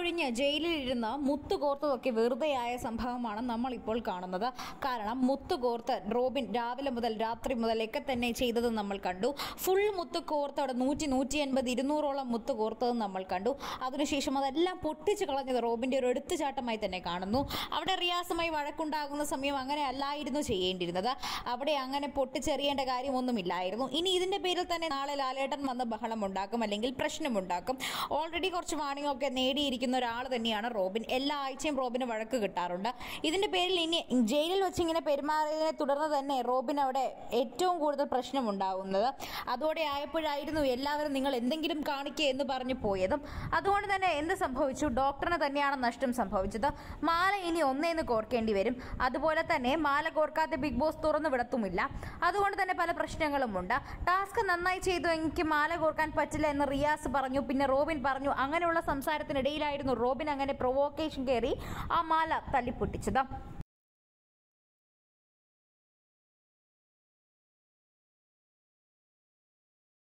ഒഴിഞ്ഞ് ജയിലിലിരുന്ന് മുത്ത് കോർത്തതൊക്കെ വെറുതെയായ സംഭവമാണ് നമ്മൾ ഇപ്പോൾ കാണുന്നത് കാരണം മുത്ത് കോർത്ത് റോബിൻ രാവിലെ മുതൽ രാത്രി മുതലൊക്കെ തന്നെ ചെയ്തത് നമ്മൾ കണ്ടു ഫുൾ മുത്ത് കോർത്ത് അവിടെ നൂറ്റി നൂറ്റി എൺപത് ഇരുന്നൂറോളം മുത്ത് കോർത്തത് നമ്മൾ കണ്ടു അതിനുശേഷം അതെല്ലാം പൊട്ടിച്ച് കളഞ്ഞത് റോബിന്റെ ഒരു എടുത്തുചാട്ടമായി തന്നെ കാണുന്നു അവിടെ റിയാസുമായി വഴക്കുണ്ടാകുന്ന സമയം അങ്ങനെ അല്ലായിരുന്നു ചെയ്യേണ്ടിയിരുന്നത് അവിടെ അങ്ങനെ പൊട്ടിച്ചെറിയേണ്ട കാര്യമൊന്നുമില്ലായിരുന്നു ഇനി ഇതിന്റെ പേരിൽ തന്നെ നാളെ ലാലേട്ടൻ വന്ന് ബഹളം ഉണ്ടാക്കും അല്ലെങ്കിൽ പ്രശ്നമുണ്ടാക്കും ഓൾറെഡി കുറച്ച് വാണിംഗ് ഒക്കെ നേടിയിരിക്കുന്ന ഒരാൾ തന്നെയാണ് റോബിൻ എല്ലാ ആഴ്ചയും റോബിന് വഴക്ക് കിട്ടാറുണ്ട് ഇതിന്റെ പേരിൽ ഇനി ജയിലിൽ വെച്ച് ഇങ്ങനെ പെരുമാറിയതിനെ തുടർന്ന് തന്നെ റോബിൻ അവിടെ ഏറ്റവും കൂടുതൽ പ്രശ്നമുണ്ടാകുന്നത് അതോടെ ആയപ്പോഴായിരുന്നു എല്ലാവരും നിങ്ങൾ എന്തെങ്കിലും കാണിക്കുക എന്ന് പറഞ്ഞു പോയതും അതുകൊണ്ട് തന്നെ എന്ത് സംഭവിച്ചു ഡോക്ടറിന് തന്നെയാണ് നഷ്ടം സംഭവിച്ചത് മാല ഇനി ഒന്നേന്ന് കോർക്കേണ്ടി വരും അതുപോലെ തന്നെ മാല കോർക്കാതെ ബിഗ് ബോസ് തുറന്നു വിടത്തുമില്ല അതുകൊണ്ട് തന്നെ പല പ്രശ്നങ്ങളുമുണ്ട് ടാസ്ക് നന്നായി ചെയ്തു എനിക്ക് മാല കോർക്കാൻ പറ്റില്ല എന്ന് റിയാസ് പറഞ്ഞു പിന്നെ റോബിൻ പറഞ്ഞു അങ്ങനെയുള്ള സംസാരത്തിനിടയിലായിരുന്നു റോബിൻ അങ്ങനെ പ്രൊവോക്കേഷൻ കയറി ആ മാല തല്ലിപ്പൊട്ടിച്ചത്